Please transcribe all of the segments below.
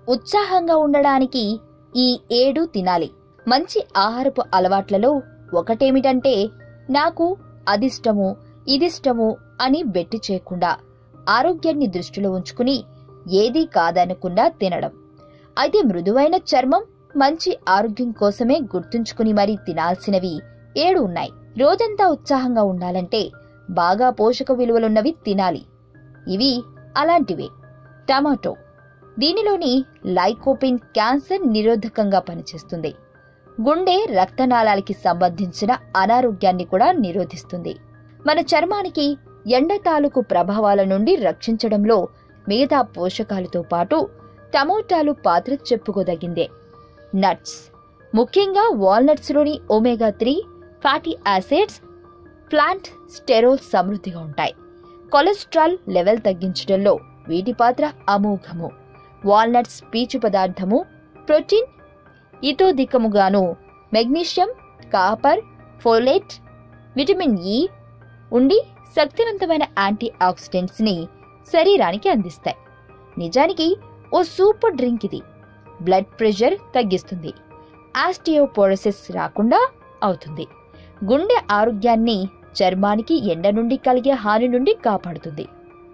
ఉత్సాహంగా ఉండడానికి ఈ ఏడు తినాలి మంచి ఆహారపు అలవాట్లలో ఒకటేమిటంటే నాకు అదిష్టము ఇదిష్టము అని బెట్టి చేయకుండా ఆరోగ్యాన్ని దృష్టిలో ఉంచుకుని ఏదీ కాదనకుండా తినడం అయితే మృదువైన చర్మం మంచి ఆరోగ్యం కోసమే గుర్తుంచుకుని మరీ తినాల్సినవి ఏడు ఉన్నాయి రోజంతా ఉత్సాహంగా ఉండాలంటే బాగా పోషక విలువలున్నవి తినాలి ఇవి అలాంటివే టమాటో దీనిలోని లైకోపిన్ క్యాన్సర్ నిరోధకంగా పనిచేస్తుంది గుండె రక్తనాళాలకి సంబంధించిన అనారోగ్యాన్ని కూడా నిరోధిస్తుంది మన చర్మానికి ఎండ తాలూకు ప్రభావాల నుండి రక్షించడంలో మిగతా పోషకాలతో పాటు టమోటాలు పాత్ర చెప్పుకోదగిందే నట్స్ ముఖ్యంగా వాల్నట్స్లోని omega three fatty acids plant sterol సమృద్ధిగా ఉంటాయి కొలెస్ట్రాల్ లెవెల్ తగ్గించడంలో వీటి పాత్ర అమోఘము వాల్నట్స్ పీచు పదార్థము ప్రోటీన్ ఇతోధికముగాను magnesium copper folate vitamin E ఉండి శక్తివంతమైన యాంటీ ఆక్సిడెంట్స్ ని శరీరానికి అందిస్తాయి నిజానికి ఓ సూపర్ డ్రింక్ ఇది బ్లడ్ ప్రెషర్ తగ్గిస్తుంది ఆస్టియోపోరోసిస్ రాకుండా అవుతుంది గుండె ఆరోగ్యాన్ని చర్మానికి ఎండ నుండి కలిగే హాని నుండి కాపాడుతుంది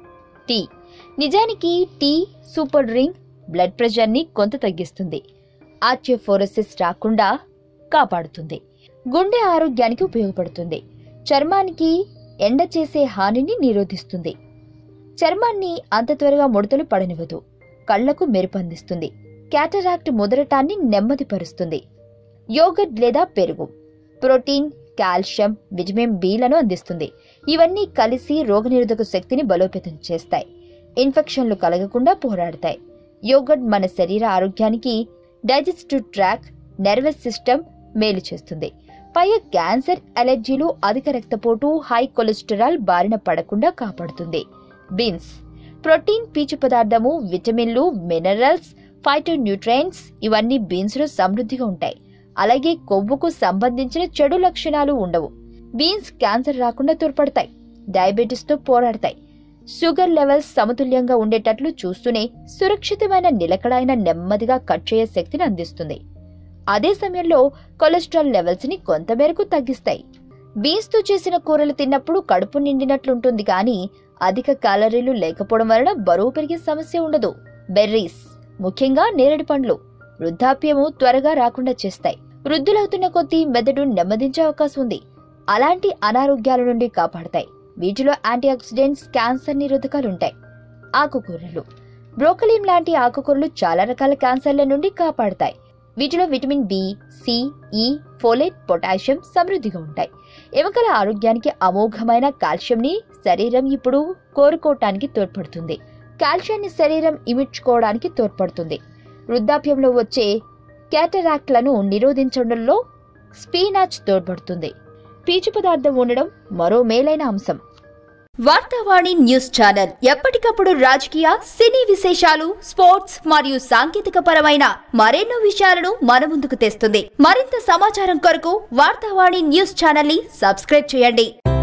టీ నిజానికి టీ సూపర్ డ్రింక్ బ్లడ్ ప్రెషర్ని కొంత తగ్గిస్తుంది ఆస్టియోఫోరోసిస్ రాకుండా కాపాడుతుంది గుండె ఆరోగ్యానికి ఉపయోగపడుతుంది చర్మానికి ఎండ చేసే హానిని నిరోధిస్తుంది చర్మాన్ని అంత త్వరగా ముడతలు పడనివ్వదు కళ్లకు మెరుపందిస్తుంది క్యాటరాక్ట్ ముదరటాన్ని నెమ్మదిపరుస్తుంది యోగర్ట్ లేదా పెరుగు ప్రోటీన్ కాల్షియం విటమిన్ బిలను అందిస్తుంది ఇవన్నీ కలిసి రోగనిరోధక శక్తిని బలోపేతం చేస్తాయి ఇన్ఫెక్షన్లు కలగకుండా పోరాడతాయి యోగర్ట్ మన శరీర ఆరోగ్యానికి డైజెస్టివ్ ట్రాక్ నర్వస్ సిస్టమ్ మేలు చేస్తుంది పైగా క్యాన్సర్ అలర్జీలు అధిక రక్తపోటు హై కొలెస్టరాల్ బారిన పడకుండా కాపాడుతుంది బీన్స్ ప్రోటీన్ పీచు పదార్థము విటమిన్లు మినరల్స్ ఫైటో న్యూట్రైన్స్ ఇవన్నీ బీన్స్ లో సమృద్ధిగా ఉంటాయి అలాగే కొవ్వుకు సంబంధించిన చెడు లక్షణాలు ఉండవు బీన్స్ క్యాన్సర్ రాకుండా తోడ్పడతాయి డయాబెటీస్ తో పోరాడతాయి షుగర్ లెవెల్స్ సమతుల్యంగా ఉండేటట్లు చూస్తూనే సురక్షితమైన నిలకడైన నెమ్మదిగా కట్ చేయే శక్తిని అందిస్తుంది అదే సమయంలో కొలెస్ట్రాల్ లెవెల్స్ ని కొంతమేరకు తగ్గిస్తాయి బీన్స్ తో చేసిన కూరలు తిన్నప్పుడు కడుపు నిండినట్లుంటుంది కానీ అధిక క్యాలరీలు లేకపోవడం వలన బరువు పెరిగే సమస్య ఉండదు బెర్రీస్ ముఖ్యంగా నేరేడు పండ్లు వృద్ధాప్యము త్వరగా రాకుండా చేస్తాయి వృద్ధులవుతున్న కొద్దీ మెదడు నెమ్మదించే అవకాశం ఉంది అలాంటి అనారోగ్యాల నుండి కాపాడతాయి వీటిలో యాంటీ ఆక్సిడెంట్స్ క్యాన్సర్ నిరోధకాలుంటాయి ఆకుకూరలు బ్రోకలీం లాంటి ఆకుకూరలు చాలా రకాల క్యాన్సర్ల నుండి కాపాడతాయి వీటిలో vitamin B C E folate potassium సమృద్ధిగా ఉంటాయి ఎముకల ఆరోగ్యానికి అమోఘమైన కాల్షియంని శరీరం ఇప్పుడు కోరుకోవటానికి తోడ్పడుతుంది కాల్షియాన్ని శరీరం ఇమిడ్చుకోవడానికి తోడ్పడుతుంది వృద్ధాప్యంలో వచ్చే క్యాటరాక్ట్లను నిరోధించడంలో స్పీనాచ్ తోడ్పడుతుంది పీచు పదార్థం ఉండడం మరో మేలైన అంశం వార్తావాణి న్యూస్ ఛానల్ ఎప్పటికప్పుడు రాజకీయ సినీ విశేషాలు స్పోర్ట్స్ మరియు సాంకేతిక పరమైన మరెన్నో విషయాలను మన ముందుకు తెస్తుంది మరింత సమాచారం కొరకు వార్తావాణి న్యూస్ ఛానల్ ని సబ్స్క్రైబ్ చేయండి